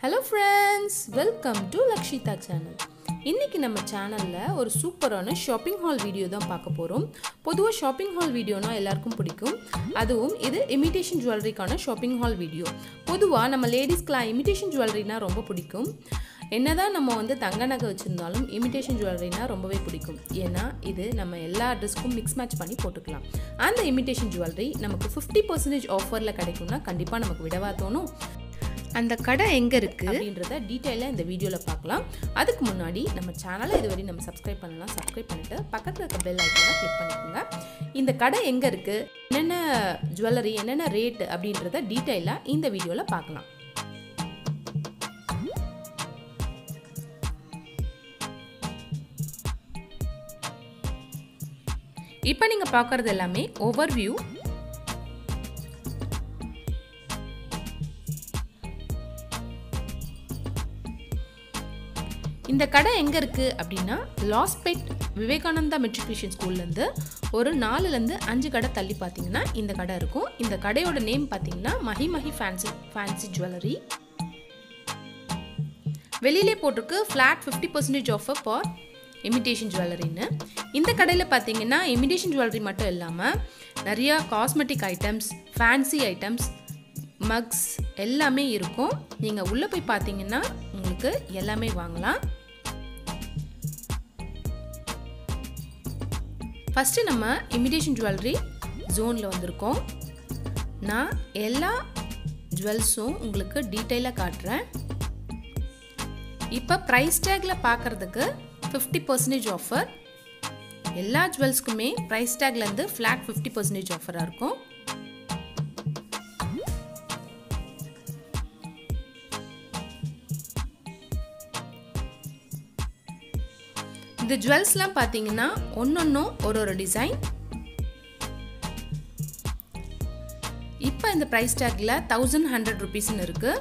hello friends welcome to Lakshitha channel இன்னைக்கு நம்ம சேனலில் ஒரு சூப்பரான ஷாப்பிங் ஹால் வீடியோ தான் பார்க்க போகிறோம் பொதுவாக ஷாப்பிங் ஹால் வீடியோனா எல்லாருக்கும் பிடிக்கும் அதுவும் இது இமிடேஷன் ஜுவல்லரிக்கான ஷாப்பிங் ஹால் வீடியோ பொதுவாக நம்ம லேடிஸ்க்கெலாம் இமிடேஷன் ஜுவல்லரினா ரொம்ப பிடிக்கும் என்னதான் நம்ம வந்து தங்க நகை வச்சுருந்தாலும் இமிடேஷன் ஜுவல்லரினா ரொம்பவே பிடிக்கும் ஏன்னா இது நம்ம எல்லா ட்ரெஸ்க்கும் மிக்ஸ் மேட்ச் பண்ணி போட்டுக்கலாம் அந்த இமிடேஷன் ஜுவல்லரி நமக்கு ஃபிஃப்டி பர்சன்டேஜ் ஆஃபரில் கிடைக்கும்னா கண்டிப்பாக நமக்கு விடவா தோணும் அந்த கடை எங்கே இருக்குது அப்படின்றத டீட்டெயிலாக இந்த வீடியோவில் பார்க்கலாம் அதுக்கு முன்னாடி நம்ம சேனலை இதுவரை நம்ம சப்ஸ்கிரைப் பண்ணலாம் சப்ஸ்கிரைப் பண்ணிவிட்டு பக்கத்தில் இருக்க பெல் ஐக்கனை கிளிக் பண்ணிக்கோங்க இந்த கடை எங்கே இருக்குது என்னென்ன ஜுவல்லரி என்னென்ன ரேட் அப்படின்றத டீட்டெயிலாக இந்த வீடியோவில் பார்க்கலாம் இப்போ நீங்கள் பார்க்குறது எல்லாமே ஓவர் வியூ இந்த கடை எங்கே இருக்குது அப்படின்னா லாஸ்பேட் விவேகானந்தா மெட்ரிகுலேஷன் ஸ்கூல்லேருந்து ஒரு நாலுலேருந்து அஞ்சு கடை தள்ளி பார்த்தீங்கன்னா இந்த கடை இருக்கும் இந்த கடையோட நேம் பார்த்தீங்கன்னா Mahi Mahi fancy fancy jewellery வெளியிலே போட்டிருக்கு flat fifty percentage offer for imitation ஜுவல்லரின்னு இந்த கடையில் பார்த்தீங்கன்னா இமிடேஷன் ஜுவல்லரி மட்டும் இல்லாமல் நிறையா cosmetic items fancy items mugs எல்லாமே இருக்கும் நீங்கள் உள்ளே போய் பார்த்தீங்கன்னா உங்களுக்கு எல்லாமே வாங்கலாம் ஃபஸ்ட்டு நம்ம இமிடேஷன் ஜுவல்லரி ஜோனில் வந்திருக்கோம் நான் எல்லா ஜுவல்ஸும் உங்களுக்கு டீட்டெயிலாக காட்டுறேன் இப்போ ப்ரைஸ் டேக்கில் பார்க்குறதுக்கு ஃபிஃப்டி பர்சன்டேஜ் ஆஃபர் எல்லா ஜுவல்ஸ்க்குமே ப்ரைஸ் டேக்லேருந்து ஃப்ளாட் ஃபிஃப்டி பர்சன்டேஜ் ஆஃபராக இருக்கும் இந்த ஜுவல்ஸ்லாம் பார்த்தீங்கன்னா ஒன்றொன்றும் ஒரு ஒரு டிசைன் இப்போ இந்த ப்ரைஸ் டேக்கில் தௌசண்ட் ஹண்ட்ரட் ருபீஸ்னு இருக்குது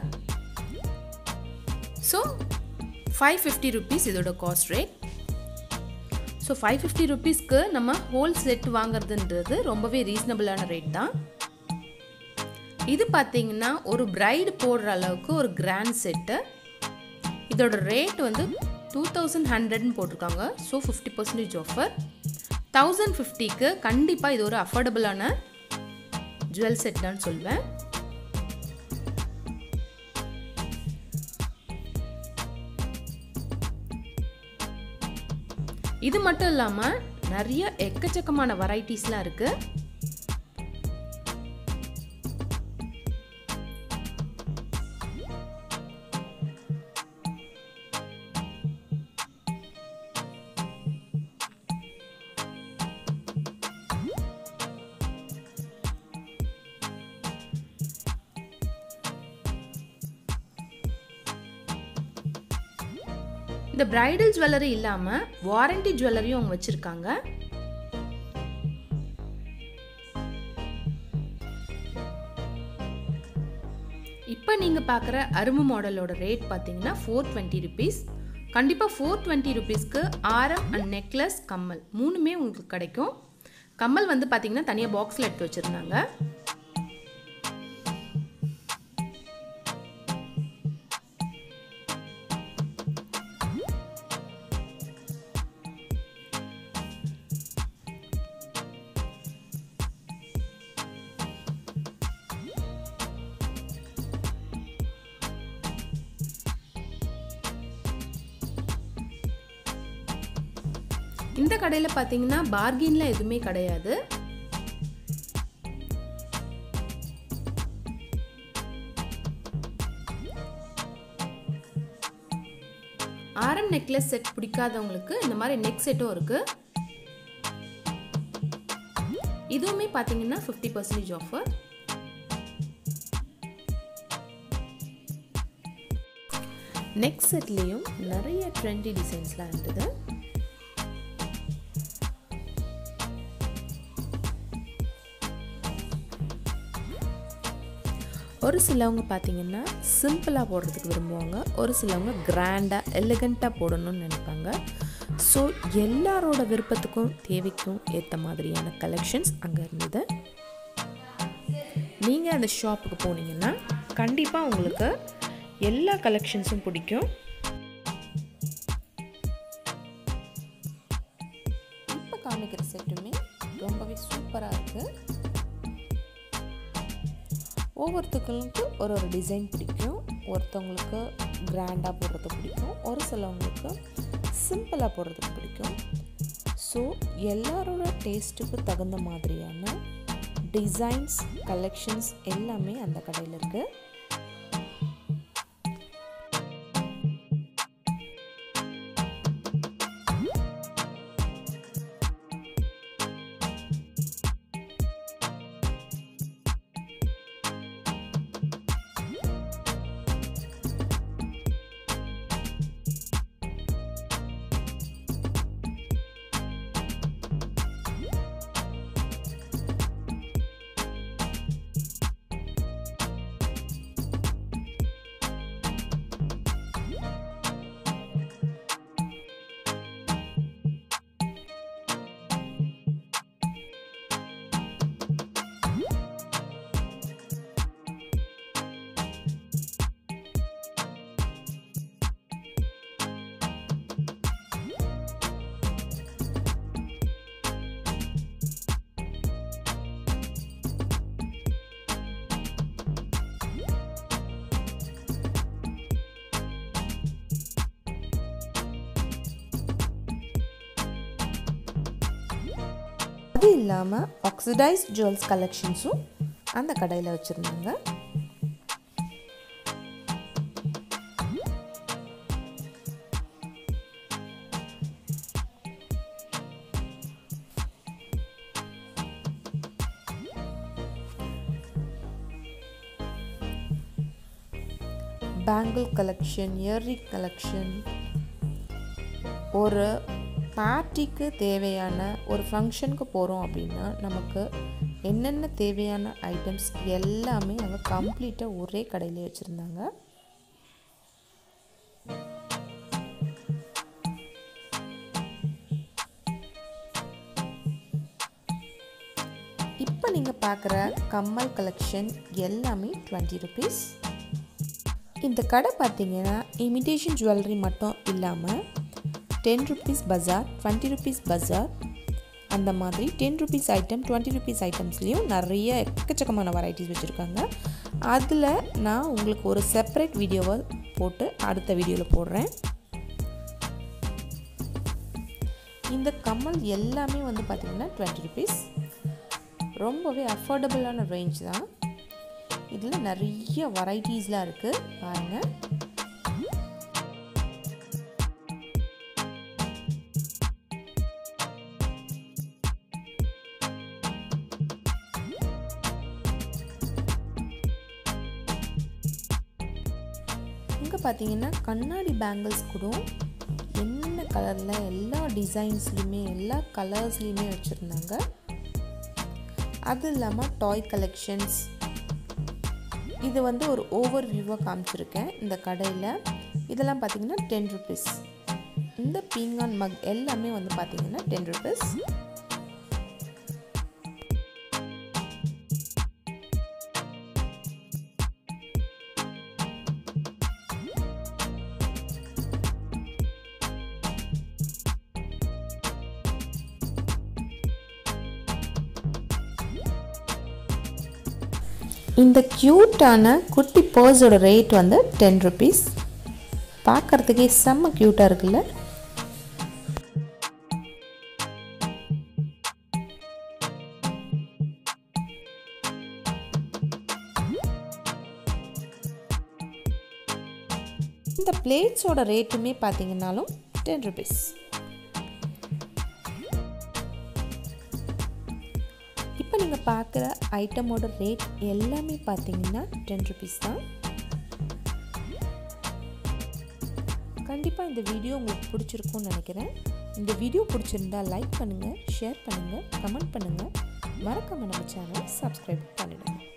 ஸோ ஃபைவ் ஃபிஃப்டி ருபீஸ் இதோட cost rate so five fifty ருபீஸ்க்கு நம்ம ஹோல் செட் வாங்குறதுன்றது ரொம்பவே ரீசனபிளான ரேட் தான் இது பார்த்தீங்கன்னா ஒரு பிரைடு போடுற அளவுக்கு ஒரு கிராண்ட் செட்டு இதோட ரேட் வந்து டூ தௌசண்ட் ஹண்ட்ரட்னு போட்டிருக்காங்க so fifty percentage offer thousand ஃபிஃப்டிக்கு கண்டிப்பாக இது ஒரு அஃபோர்டபுளான ஜுவல் செட் தான் சொல்வேன் இது மட்டும் இல்லாமல் நிறைய எக்கச்சக்கமான வெரைட்டிஸ்லாம் இருக்குது இந்த பிரைடல் ஜுவல்லரி இல்லாமல் வாரண்டி ஜுவல்லரியும் அவங்க வச்சுருக்காங்க இப்போ நீங்கள் பார்க்குற அரும்பு மாடலோட ரேட் பார்த்தீங்கன்னா ஃபோர் டுவெண்ட்டி ருபீஸ் கண்டிப்பாக ஃபோர் டுவெண்ட்டி ருபீஸ்க்கு ஆரம் அண்ட் நெக்லஸ் கம்மல் மூணுமே உங்களுக்கு கிடைக்கும் கம்மல் வந்து பார்த்தீங்கன்னா தனியாக பாக்ஸில் எடுத்து வச்சுருந்தாங்க இந்த கடையில் பார்த்தீங்கன்னா பார்கின்லாம் எதுவுமே கிடையாது ஆரம் நெக்லஸ் செட் பிடிக்காதவங்களுக்கு இந்த மாதிரி நெக் செட்டும் இருக்கு இதுவுமே பார்த்தீங்கன்னா ஃபிஃப்டி பர்சன்டேஜ் ஆஃபர் நெக் செட்லேயும் நிறைய ட்ரெண்டி டிசைன்ஸ்லாம் இருந்தது ஒரு சிலவங்க பார்த்தீங்கன்னா சிம்பிளாக போடுறதுக்கு விரும்புவாங்க ஒரு சிலவங்க கிராண்டாக எலிகண்ட்டாக போடணும்னு நினைப்பாங்க ஸோ எல்லாரோட விருப்பத்துக்கும் தேவைக்கும் ஏற்ற மாதிரியான கலெக்ஷன்ஸ் அங்கே இருந்தது நீங்கள் அந்த ஷாப்புக்கு போனீங்கன்னா கண்டிப்பாக உங்களுக்கு எல்லா கலெக்ஷன்ஸும் பிடிக்கும் இப்போ காமிக்கிற செட்டுமே ரொம்பவே சூப்பராக இருக்குது ஒவ்வொருத்தவங்களுக்கு ஒரு ஒரு டிசைன் பிடிக்கும் ஒருத்தவங்களுக்கு கிராண்டாக போடுறது பிடிக்கும் ஒரு சிலவங்களுக்கு சிம்பிளாக போடுறதுக்கு பிடிக்கும் ஸோ எல்லாரோட டேஸ்ட்டுக்கு தகுந்த மாதிரியான டிசைன்ஸ் கலெக்ஷன்ஸ் எல்லாமே அந்த கடையில் இருக்குது அது இல்லாமல் ஆக்சிடைஸ் ஜுவல்ஸ் கலெக்ஷன்ஸும் அந்த கடையில் வச்சுருந்தாங்க பேங்கிள் கலெக்ஷன் இயர்ரிங் கலெக்ஷன் ஒரு பார்ட்டிக்கு தேவையான ஒரு ஃபங்க்ஷனுக்கு போகிறோம் அப்படின்னா நமக்கு என்னென்ன தேவையான ஐட்டம்ஸ் எல்லாமே அங்கே கம்ப்ளீட்டாக ஒரே கடையிலே வச்சுருந்தாங்க இப்போ நீங்கள் பார்க்குற கம்மல் கலெக்ஷன் எல்லாமே டுவெண்ட்டி ருபீஸ் இந்த கடை பார்த்தீங்கன்னா இமிடேஷன் ஜுவல்லரி மட்டும் இல்லாமல் டென் ருபீஸ் பஜார் டுவெண்ட்டி ருபீஸ் பஜார் அந்த மாதிரி ten rupees item twenty rupees ஐட்டம்ஸ்லேயும் நிறைய எக்கச்சக்கமான வெரைட்டிஸ் வச்சுருக்காங்க அதில் நான் உங்களுக்கு ஒரு செப்பரேட் வீடியோவை போட்டு அடுத்த வீடியோவில் போடுறேன் இந்த கம்மல் எல்லாமே வந்து பார்த்திங்கன்னா டுவெண்ட்டி ருபீஸ் ரொம்பவே அஃபோர்டபுளான ரேஞ்ச் தான் இதில் நிறைய வெரைட்டிஸ்லாம் இருக்குது பாருங்கள் இங்கே பார்த்தீங்கன்னா கண்ணாடி பேங்கிள்ஸ் கூட என்ன கலரில் எல்லா டிசைன்ஸ்லையுமே எல்லா கலர்ஸ்லேயுமே வச்சுருந்தாங்க அது இல்லாமல் டாய் கலெக்ஷன்ஸ் இது வந்து ஒரு ஓவர் வியூவாக காமிச்சிருக்கேன் இந்த கடையில் இதெல்லாம் பார்த்தீங்கன்னா டென் ருபீஸ் இந்த பீங்கான் மக் எல்லாமே வந்து பார்த்தீங்கன்னா டென் ருபீஸ் இந்த க்யூட்டான குட்டி பர்ஸோட ரேட் வந்து டென் ருபீஸ் பார்க்குறதுக்கே செம்ம க்யூட்டாக இருக்குல்ல இந்த பிளேட்ஸோட ரேட்டுமே பார்த்தீங்கன்னாலும் டென் ருபீஸ் இப்போ நீங்கள் பார்க்குற ஐட்டமோட ரேட் எல்லாமே பார்த்தீங்கன்னா டென் ருபீஸ் தான் கண்டிப்பாக இந்த வீடியோ உங்களுக்கு பிடிச்சிருக்கும்னு நினைக்கிறேன் இந்த வீடியோ பிடிச்சிருந்தா லைக் பண்ணுங்கள் ஷேர் பண்ணுங்கள் கமெண்ட் பண்ணுங்கள் மறக்காமல் நம்ம சேனலை சப்ஸ்கிரைப் பண்ணிடுங்க